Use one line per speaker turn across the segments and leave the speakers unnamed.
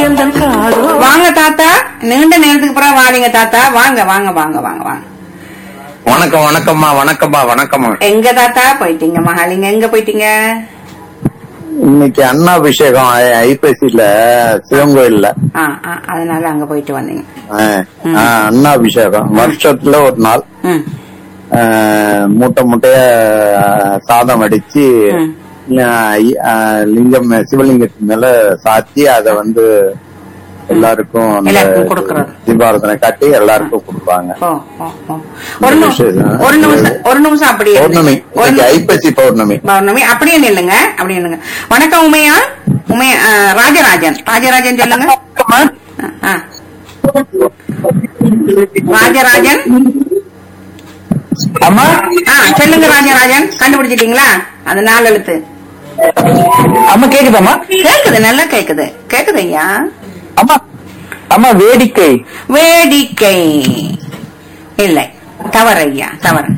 எந்தன் காதோ
வாங்க தாத்தா நீண்ட நேரத்துக்கு பிறகு வாரீங்க தாத்தா வாங்க வாங்க வாங்க வாங்க வாங்க
வணக்கம் வணக்கம்மா வணக்கம்மா வணக்கம்மா
எங்க தாத்தா போயிட்டீங்க மகாலிங்க எங்க போயிட்டீங்க
இன்னைக்கு அண்ணாபிஷேகம் ஐ- ஐப்பசியில சிவங்கோயில்ல
ஆ, ஆ, அதனால அங்க போயிட்டு வந்தீங்க
ஆ, ஆ, அண்ணாபிஷேகம் வருஷத்துல ஒரு நாள்
ம்
ஆ, மூட்டை மூட்டைய சாதம் அடிச்சு
ம்.
ஆ, ஐ- ஆ, லிங்கம் சிவலிங்கத்து மேல சாத்தி அத வந்து எல்லாருக்கும் அந்த
எல்லாருக்கும் கொடுக்கறது.
தீபாரதனை காட்டி எல்லாருக்கும் கொடுப்பாங்க
ஓ ஓ ஓ ஒரு நிமிஷம் ஒரு நிமிஷம் ஒரு நிமிஷம் அப்படியே
பௌர்ணமி
இருங்க. ஒரு
இன்னைக்கு
நிமிஷம்.
ஐப்பசி பௌர்ணமி
பௌர்ணமி அப்படியே நில்லுங்க அப்படியே நில்லுங்க வணக்கம் உமையா உமையா ஆ, ராஜராஜன் ராஜராஜன் சொல்லுங்க ஆ, ஆ. ராஜராஜன்
அம்மா
ஆ சொல்லுங்க ராஜராஜன் கண்டுபிடிச்சிட்டீங்களா அது நாலு எழுத்து
அம்மா கேக்குதாம்மா
கேக்குது நல்லா கேக்குது கேக்குது ஐயா
அம்மா அம்மா வேடிக்கை
வேடிக்கை இல்லை தவறு ஐயா தவறு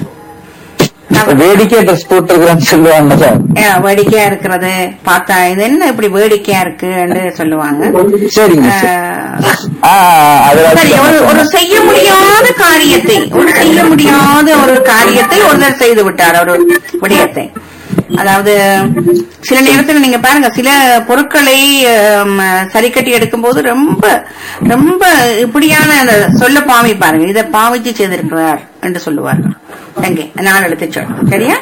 தவறு.
வேடிக்கை ட்ரெஸ் போட்டுருக்கிறேன்னு சொல்லுவாங்க சார்
ஏ, வேடிக்கையா இருக்கிறது பார்த்தா இது என்ன இப்படி வேடிக்கையா இருக்குன்னு சொல்லுவாங்க
சரிங்க சார்.
ஆ,
ஆ, அது
சரி ஒரு ஒரு செய்ய முடியாத காரியத்தை ஒரு செய்ய முடியாத ஒரு காரியத்தை ஒருத்தர் செய்து விட்டார் ஒரு விடயத்தை அதாவது சில நேரத்துல நீங்க பாருங்க சில பொருட்களை ஆம், சரி கட்டி எடுக்கும்போது ரொம்ப ரொம்ப இப்படியான அந்த சொல்ல பாவி பாருங்க இதை பாவிச்சு செய்திருக்கிறார் என்று சொல்லுவார்கள் எங்கே நான் எடுத்து சொல் சரியா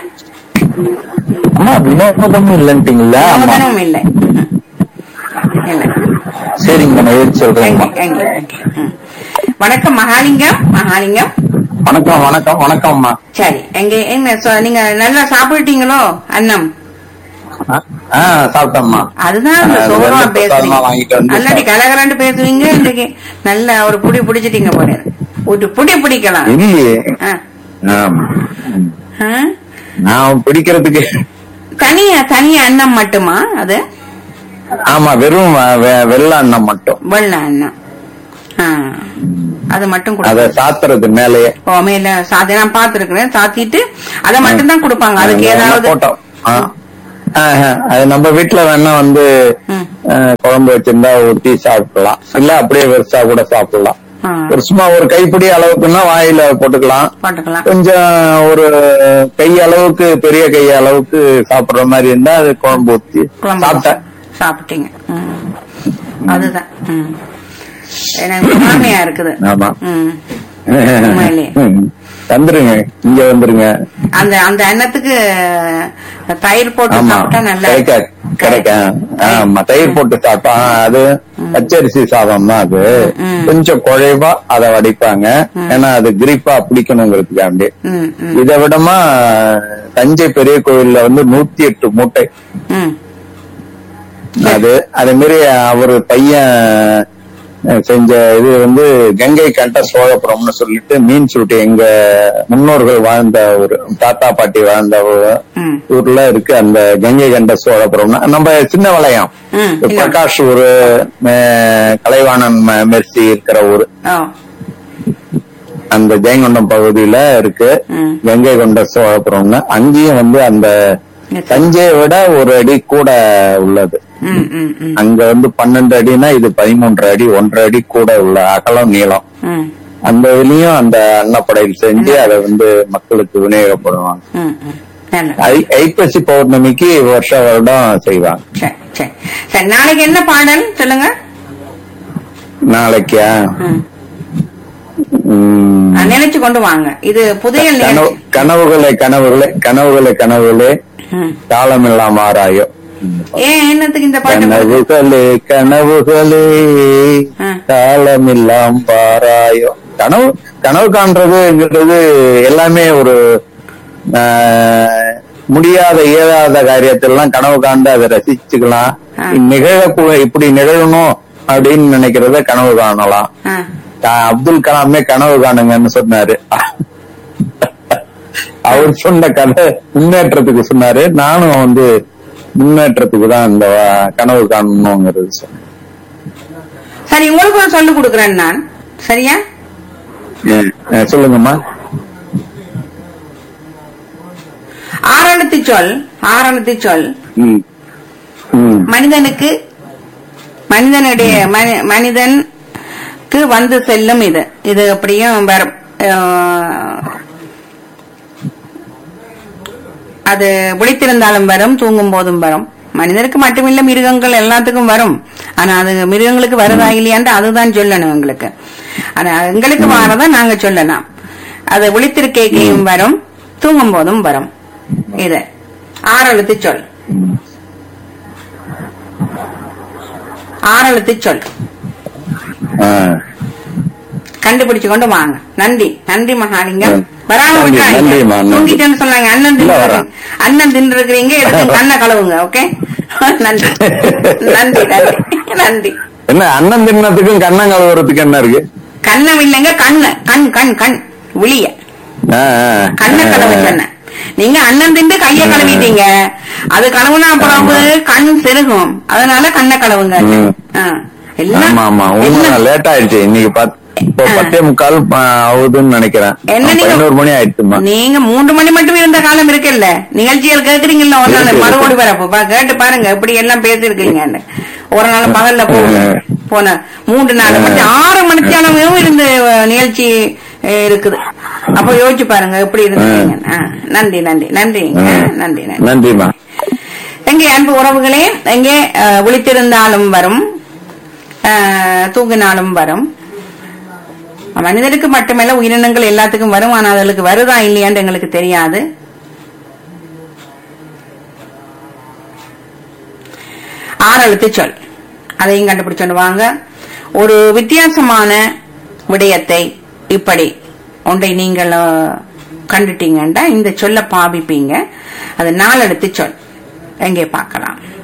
அம்மா வினோதமும் இல்லைன்ட்டீங்களா அம்மா
சோதனமும் இல்லை ம். இல்லை
சரிங்க நான் எழுதி சொல்றேன்
எங்கே,
அம்மா.
எங்கே, எங்கே? ம். வணக்கம் மகாலிங்கம் மகாலிங்கம்
வணக்கம் வணக்கம் வணக்கம்மா
சரி எங்க என்ன சொ- நீங்க நல்லா சாப்பிட்டீங்களோ அன்னம்
ஆ, ஆ சாப்பிட்டோம்மா
அதுதான் இந்த
ஆ,
சோறா
வெள்ளை பிரசாதமா வாங்கிட்டு
பேசுறீங்க
வந்து
அல்லாடி கலகலன்னு பேசுவீங்க இன்னைக்கு நல்ல ஒரு புடி பிடிச்சிட்டீங்க போல ஒரு புடி பிடிக்கலாம்
இல்லையே
ஆ.
ஆமா. ம்.
ஆ?
நான் பிடிக்கிறதுக்கு
தனியா தனியா அன்னம் மட்டுமா அது
ஆமா வெறும் வெ- வெ- வெள்ளை அண்ணம் மட்டும்
வெள்ள அன்னம் ஆ. அது மட்டும்
அத
கொடுப்பாங்க
சாத்துறது மேலேயே
ஓ மேல சாத்தி நான் பாத்துருக்கிறேன் சாத்திட்டு அதை மட்டும் தான் கொடுப்பாங்க அதுக்கு
அது
ஏதாவது
போட்டோம் ஆ. ஆஹா, அது நம்ம வீட்டுல வேணா வந்து
ம்.
ஆ, குழம்பு வச்சிருந்தா ஊத்தி சாப்பிடலாம் இல்ல அப்படியே வெறுசா கூட சாப்பிடலாம்
ஆ.
ஒரு சும்மா ஒரு கைப்பிடி அளவுக்குன்னா வாயில போட்டுக்கலாம்
போட்டுக்கலாம்
கொஞ்சம் ஒரு கை அளவுக்கு பெரிய கை அளவுக்கு சாப்பிடுற மாதிரி இருந்தா அது குழம்பு ஊத்தி
குழம்பு
சாப்பிட்டேன்
சாப்பிட்டீங்க ம். அதுதான் ம். எனக்கு மாமியா இருக்குது
ஆமா
ம். உண்மையிலே.
ம். வந்துருங்க இங்க வந்துருங்க
அந்த அந்த அன்னத்துக்கு தயிர் போட்டு
ஆமா
சாப்பிட்டா நல்லா
கிடைக்க கிடைக்க ஆமா தயிர் போட்டு சாப்பிட்டா அது பச்சரிசி சாதம் தான் அது
ம்.
கொஞ்சம் குழைவா அதை வடிப்பாங்க ஏன்னா அது கிரிப்பா பிடிக்கணுங்கிறதுக்காண்டி
ம், ம்,
இதை விடமா தஞ்சை பெரிய கோயில்ல வந்து நூத்தி எட்டு மூட்டை
ம்.
அது அதே மாதிரி அவரு பையன் அஹ், செஞ்ச இது வந்து கங்கை கண்ட சோழபுரம்னு சொல்லிட்டு மீன் சுருட்டி எங்க முன்னோர்கள் வாழ்ந்த ஒரு தாத்தா பாட்டி வாழ்ந்த ஒரு
ம்.
ஊர்ல இருக்கு அந்த கங்கை கண்ட சோழபுரம்னா நம்ம சின்ன வளையம்
ம், இல்ல.
பிரகாஷ் ஊரு அஹ், கலைவாணன் ம- மெர்சி இருக்கிற ஊரு
ஓ
அந்த ஜெயங்கொண்டம் பகுதியில இருக்கு
ம்.
கங்கை கொண்ட சோழபுரம்னு அங்கேயும் வந்து அந்த தஞ்சையை விட ஒரு அடி கூட உள்ளது
ம், ம், ம்,
அங்க வந்து பன்னெண்டு அடினா இது பதிமூன்று அடி ஒன்றரை அடி கூட உள்ள அகலம் நீளம்
ம்,
அந்த இதுலயும் அந்த அன்னப்படையில் செஞ்சு அதை வந்து மக்களுக்கு விநியோகப்படுவாங்க
ம், ம். நல்லது.
ஐ- ஐப்பசி பௌர்ணமிக்கு வருஷ வருடம் செய்வாங்க
சரி சரி சரி நாளைக்கு என்ன பாடல் சொல்லுங்க
நாளைக்கா
ம்.
ம்,
ஆ, நினைச்சு கொண்டு வாங்க இது புதையல்
கனவு
நிகழ்ச்சி
கனவுகளே கனவுகளே கனவுகளே கனவுகளே
ம்.
காலமெல்லாம் ஆராயோ
ஏன் என்னத்துக்கு இந்த பாட்டு போடுறது?
கனவுகளே கனவுகளே
ஆ.
காலமெல்லாம் பாராயோ கனவு கனவு காண்றதுங்கிறது எல்லாமே ஒரு ஆஹ், முடியாத இயலாத காரியத்தெல்லாம் கனவு காண்டு அதை ரசிச்சுக்கலாம்
ஆ.
நிகழக்கூட இப்படி நிகழணும் அப்படின்னு நினைக்கிறத கனவு காணலாம்
ஆ.
ஆஹ், அப்துல் கலாமே கனவு காணுங்கன்னு சொன்னாரு அவர் சொன்ன கதை முன்னேற்றத்துக்கு சொன்னாரு நானும் வந்து முன்னேற்றத்துக்கு தான் இந்த வ- கனவு காணணுங்கிறது சொன்னேன்
சரி உங்களுக்கு ஒரு சொல்லு கொடுக்குறேன் நான் சரியா
அஹ் அஹ் சொல்லுங்கம்மா
ஆரணத்து சொல் ஆரணத்து சொல்
ம் ம்
மனிதனுக்கு மனிதனுடைய மனி- மனிதனுக்கு வந்து செல்லும் இது இது அப்படியும் வரும் அஹ், அது விழித்திருந்தாலும் வரும் தூங்கும் போதும் வரும் மனிதனுக்கு மட்டுமில்ல மிருகங்கள் எல்லாத்துக்கும் வரும் ஆனா அது மிருகங்களுக்கு வருதா இல்லையான்ட்டு அதுதான் சொல்லணும் எங்களுக்கு ஆனா எங்களுக்கு வாரதா நாங்க சொல்லலாம் அது விழித்திருக்கையும் வரும் தூங்கும் போதும் வரும் இது ஆறெழுத்து சொல் ஆறெழுத்து சொல்
ஆ.
கண்டுபிடிச்சு கொண்டு வாங்க நன்றி நன்றி மகாலிங்கம்
ம்.
வராம
நன்றி,
விட்டாங்க
நன்றிம்மா, நன்றி.
தூங்கிட்டேன்னு சொன்னாங்க அண்ணன்
இல்ல,
தின்னு
வரேன்.
அண்ணன் தின்னு இருக்கிறீங்க எடுத்து கண்ணை கழுவுங்க ஓகே நன்றி நன்றி நன்றி நன்றி
என்ன அண்ணன் தின்னத்துக்கும் கண்ணம் கழுவுறதுக்கு என்ன இருக்கு
கண்ணம் இல்லைங்க கண்ணு கண் கண் கண் விழிய
ஆ, ஆ.
கண்ணை கழுவு சொன்ன நீங்க அண்ணன் திண்டு கைய கழுவிட்டீங்க அது கழுவுனா அப்புறம் கண் செருகும் அதனால கண்ணை கழுவுங்க
ம்.
ஆ. எல்லாம்
ஆமா ஆமா உண்மை
எல்லாம்
லேட் ஆயிடுச்சு இன்னைக்கு பத்- இப்போ
ஆ.
பத்தே முக்கால் ஆ, ஆகுதுன்னு நினைக்கிறேன்
என்ன நீங்க-
பதினோரு மணி ஆயிடுச்சுமா
நீங்க மூன்று மணி மட்டும் இருந்த காலம் இருக்குல்ல நிகழ்ச்சிகள் கேக்குறீங்கல்ல ஒரு நாள்
இருக்கு,
மறுபடி
இருக்கு.
வரப்போ பா- கேட்டு பாருங்க எப்படி எல்லாம் பேசிருக்கீங்கன்னு ஒரு நாள் பகல்ல போன போன மூன்று நாள் மட்டும் ஆறு மணித்தானமும் இருந்து அஹ், நிகழ்ச்சி அஹ், இருக்குது அப்ப யோசிச்சு பாருங்க எப்படி இருந்தீங்க நன்றி நன்றி நன்றி ஆ, நன்றி நன்றி
நன்றிமா
எங்கே அன்பு உறவுகளே எங்கே அஹ், விழித்திருந்தாலும் வரும் அஹ், தூங்கினாலும் வரும் மனிதனுக்கு மட்டுமல்ல உயிரினங்கள் எல்லாத்துக்கும் வரும் ஆனா அதுகளுக்கு வருதா இல்லையான்னு எங்களுக்கு தெரியாது ஆறெழுத்து சொல் அதையும் கண்டுபிடிச்சோண்டு வாங்க ஒரு வித்தியாசமான விடயத்தை இப்படி ஒன்றை நீங்கள் அஹ், கண்டுட்டீங்கன்னா இந்த சொல்ல பாவிப்பீங்க அது நாலெழுத்து சொல் எங்கே பார்க்கலாம்